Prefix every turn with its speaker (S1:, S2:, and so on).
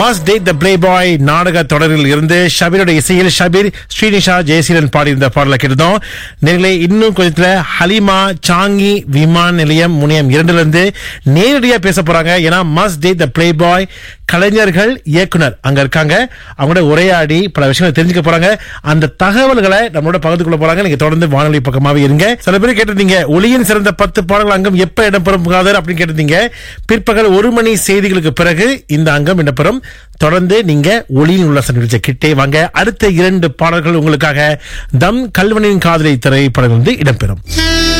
S1: must date the playboy நாடக தொடரில் இருந்து ஷபீரோட இசையில் ஷபீர் ஸ்ரீனிஷா ஜெயசீலன் பாடியிருந்த பாடலை கேட்டதும் நேர்களே இன்னும் கொஞ்சத்துல ஹலிமா சாங்கி விமான நிலையம் முனையம் இரண்டுல இருந்து நேரடியா பேச போறாங்க ஏன்னா must date the playboy கலைஞர்கள் இயக்குனர் அங்க இருக்காங்க அவங்களோட உரையாடி பல விஷயங்களை தெரிஞ்சுக்க போறாங்க அந்த தகவல்களை நம்மளோட பகிர்ந்து கொள்ள போறாங்க நீங்க தொடர்ந்து வானொலி பக்கமாவே இருங்க சில பேர் கேட்டிருந்தீங்க ஒளியின் சிறந்த பத்து பாடல்கள் அங்கம் எப்ப இடம்பெறும் காதர் அப்படின்னு கேட்டிருந்தீங்க பிற்பகல் ஒரு மணி செய்திகளுக்கு பிறகு இந்த அங்கம் இடம்பெறும் தொடர்ந்து நீங்க ஒளியின் உல்லாச நிகழ்ச்சி கிட்டே வாங்க அடுத்த இரண்டு பாடல்கள் உங்களுக்காக தம் கல்வனின் காதலை திரைப்படம் வந்து இடம்பெறும்